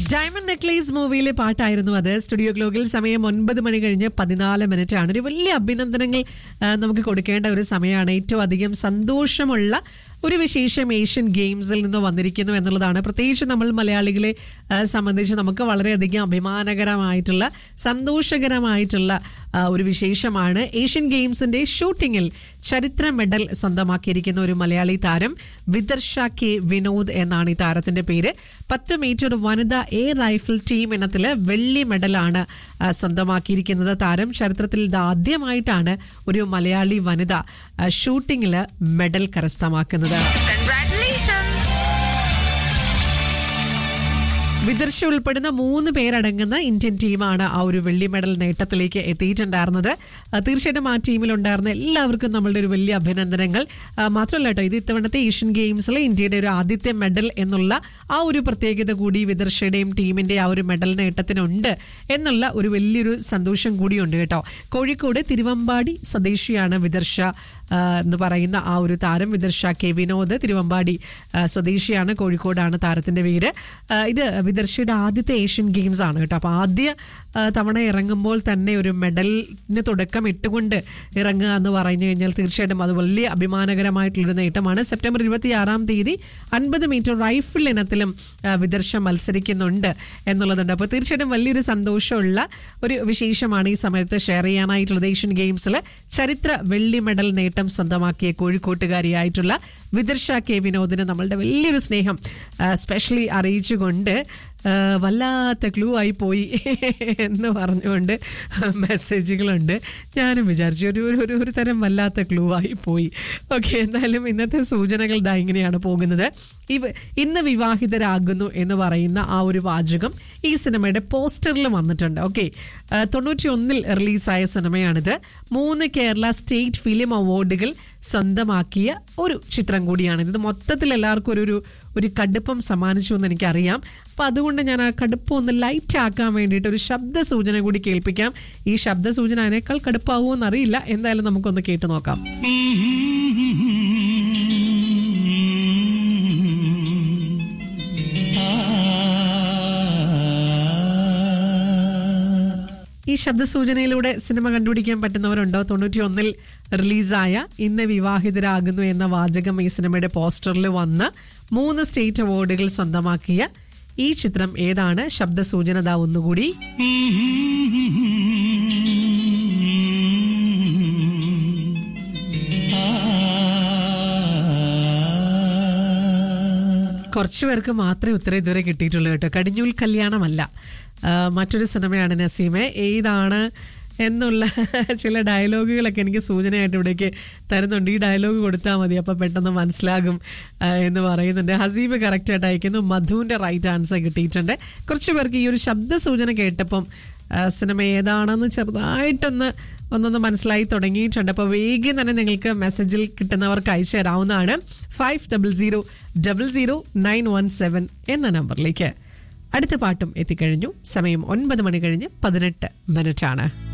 Diamond necklace മൂവിയിലെ പാട്ടായിരുന്നു അത് സ്റ്റുഡിയോ ഗ്ലോക്കിൽ സമയം ഒൻപത് മണി കഴിഞ്ഞ് പതിനാല് മിനിറ്റ് ആണ് ഒരു വലിയ അഭിനന്ദനങ്ങൾ ആ, നമുക്ക് കൊടുക്കേണ്ട ഒരു സമയമാണ് ഏറ്റവും അധികം സന്തോഷമുള്ള ഒരു വിശേഷം ഏഷ്യൻ ഗെയിംസിൽ നിന്ന് വന്നിരിക്കുന്നു എന്നുള്ളതാണ് പ്രത്യേകിച്ച് നമ്മൾ മലയാളികളെ ആ, സംബന്ധിച്ച് നമുക്ക് വളരെയധികം അഭിമാനകരമായിട്ടുള്ള സന്തോഷകരമായിട്ടുള്ള ആ, ഒരു വിശേഷമാണ് ഏഷ്യൻ ഗെയിംസിന്റെ ഷൂട്ടിങ്ങിൽ ചരിത്ര മെഡൽ സ്വന്തമാക്കിയിരിക്കുന്ന ഒരു മലയാളി താരം വിദർശ കെ വിനോദ് എന്നാണ് ഈ താരത്തിന്റെ പേര് പത്ത് മീറ്റർ വനിതാ എയർ റൈഫിൾ ടീം ഇനത്തില് വെള്ളി മെഡലാണ് ആ, സ്വന്തമാക്കിയിരിക്കുന്നത് താരം ചരിത്രത്തിൽ ഇത് ആദ്യമായിട്ടാണ് ഒരു മലയാളി വനിത ആ, ഷൂട്ടിങ്ങില് മെഡൽ കരസ്ഥമാക്കുന്നത് Congratulations! വിദർശ ഉൾപ്പെടുന്ന മൂന്ന് പേരടങ്ങുന്ന ഇന്ത്യൻ ടീമാണ് ആ ഒരു വെള്ളി മെഡൽ നേട്ടത്തിലേക്ക് എത്തിയിട്ടുണ്ടായിരുന്നത് ആ, തീർച്ചയായിട്ടും ആ ടീമിലുണ്ടായിരുന്ന എല്ലാവർക്കും നമ്മളുടെ ഒരു വലിയ അഭിനന്ദനങ്ങൾ ആ, മാത്രമല്ല കേട്ടോ ഇത് ഇത്തവണത്തെ ഏഷ്യൻ ഗെയിംസിലെ ഇന്ത്യയുടെ ഒരു ആദ്യത്തെ മെഡൽ എന്നുള്ള ആ ഒരു പ്രത്യേകത കൂടി വിദർശയുടെയും ടീമിന്റെ ആ ഒരു മെഡൽ നേട്ടത്തിനുണ്ട് എന്നുള്ള ഒരു വലിയൊരു സന്തോഷം കൂടിയുണ്ട് കേട്ടോ കോഴിക്കോട് തിരുവമ്പാടി സ്വദേശിയാണ് വിദർശ ആ, എന്ന് പറയുന്ന ആ ഒരു താരം വിദർശ കെ വിനോദ് തിരുവമ്പാടി ആ, സ്വദേശിയാണ് കോഴിക്കോടാണ് താരത്തിന്റെ പേര് ആ, ഇത് വിദർശയുടെ ആദ്യത്തെ ഏഷ്യൻ ഗെയിംസ് ആണ് കേട്ടോ അപ്പോൾ ആദ്യ ആ, തവണ ഇറങ്ങുമ്പോൾ തന്നെ ഒരു മെഡലിന് തുടക്കം ഇട്ടുകൊണ്ട് ഇറങ്ങുക എന്ന് പറഞ്ഞു കഴിഞ്ഞാൽ തീർച്ചയായിട്ടും അത് വലിയ അഭിമാനകരമായിട്ടുള്ളൊരു നേട്ടമാണ് സെപ്റ്റംബർ ഇരുപത്തി ആറാം തീയതി അൻപത് മീറ്റർ റൈഫിൾ ഇനത്തിലും ആ, വിദർശ മത്സരിക്കുന്നുണ്ട് എന്നുള്ളതുണ്ട് അപ്പോൾ തീർച്ചയായിട്ടും വലിയൊരു സന്തോഷമുള്ള ഒരു വിശേഷമാണ് ഈ സമയത്ത് ഷെയർ ചെയ്യാനായിട്ടുള്ളത് ഏഷ്യൻ ഗെയിംസിൽ ചരിത്ര വെള്ളി മെഡൽ നേട്ടം സ്വന്തമാക്കിയ കോഴിക്കോട്ടുകാരിയായിട്ടുള്ള വിദർശ കെ വിനോദിന് നമ്മളുടെ വലിയൊരു സ്നേഹം സ്പെഷ്യലി അറിയിച്ചുകൊണ്ട് ആ, വല്ലാത്ത ക്ലൂ ആയി പോയി എന്ന് പറഞ്ഞുകൊണ്ട് മെസ്സേജുകളുണ്ട് ഞാനും വിചാരിച്ചു ഒരു ഒരു- ഒരു ഒരു തരം വല്ലാത്ത ക്ലൂ ആയി പോയി ഓക്കെ എന്തായാലും ഇന്നത്തെ സൂചനകൾ ദാ ഇങ്ങനെയാണ് പോകുന്നത് ഇവ ഇന്ന് വിവാഹിതരാകുന്നു എന്ന് പറയുന്ന ആ ഒരു വാചകം ഈ സിനിമയുടെ പോസ്റ്ററിൽ വന്നിട്ടുണ്ട് ഓക്കെ തൊണ്ണൂറ്റി ഒന്നിൽ റിലീസായ സിനിമയാണിത് മൂന്ന് കേരള സ്റ്റേറ്റ് ഫിലിം അവാർഡുകൾ സ്വന്തമാക്കിയ ഒരു ചിത്രം കൂടിയാണ് ഇത് മൊത്തത്തിൽ എല്ലാവർക്കും ഒരു ഒരു ഒരു കടുപ്പം സമ്മാനിച്ചു എന്ന് എനിക്കറിയാം അപ്പം അതുകൊണ്ട് ഞാൻ ആ കടുപ്പം ഒന്ന് ലൈറ്റ് ആക്കാൻ വേണ്ടിയിട്ട് ഒരു ശബ്ദ സൂചന കൂടി കേൾപ്പിക്കാം ഈ ശബ്ദ സൂചന അതിനേക്കാൾ കടുപ്പാവുമോ എന്നറിയില്ല എന്തായാലും നമുക്കൊന്ന് കേട്ടു നോക്കാം ഈ ശബ്ദ സൂചനയിലൂടെ സിനിമ കണ്ടുപിടിക്കാൻ പറ്റുന്നവരുണ്ടോ തൊണ്ണൂറ്റി ഒന്നിൽ റിലീസായ ഇന്ന് വിവാഹിതരാകുന്നു എന്ന വാചകം ഈ സിനിമയുടെ പോസ്റ്ററിൽ വന്ന് മൂന്ന് സ്റ്റേറ്റ് അവാർഡുകൾ സ്വന്തമാക്കിയ ഈ ചിത്രം ഏതാണ് ശബ്ദ സൂചന ദാ ഒന്നുകൂടി കുറച്ചു പേർക്ക് മാത്രമേ ഉത്തരം ഇതുവരെ കിട്ടിയിട്ടുള്ളൂ കേട്ടോ കടിഞ്ഞൂൽ കല്യാണമല്ല ആ, മറ്റൊരു സിനിമയാണ് നസീമെ ഏതാണ് എന്നുള്ള ചില ഡയലോഗുകളൊക്കെ എനിക്ക് സൂചനയായിട്ട് ഇവിടേക്ക് തരുന്നുണ്ട് ഈ ഡയലോഗ് കൊടുത്താൽ മതി അപ്പം പെട്ടെന്ന് മനസ്സിലാകും ആ, എന്ന് പറയുന്നുണ്ട് ഹസീബ് കറക്റ്റായിട്ട് അയക്കുന്നു മധുവിൻ്റെ റൈറ്റ് ആൻസർ കിട്ടിയിട്ടുണ്ട് കുറച്ച് പേർക്ക് ഈ ഒരു ശബ്ദ സൂചന കേട്ടപ്പം ആ, സിനിമ ഏതാണെന്ന് ചെറുതായിട്ടൊന്ന് ഒന്നൊന്ന് മനസ്സിലായി തുടങ്ങിയിട്ടുണ്ട് അപ്പോൾ വേഗം തന്നെ നിങ്ങൾക്ക് മെസ്സേജിൽ കിട്ടുന്നവർക്ക് അയച്ചു തരാവുന്നതാണ് five double zero double zero nine one seven എന്ന നമ്പറിലേക്ക് അടുത്ത പാട്ടും എത്തിക്കഴിഞ്ഞു സമയം ഒൻപത് മണി കഴിഞ്ഞ് പതിനെട്ട് മിനിറ്റ് ആണ്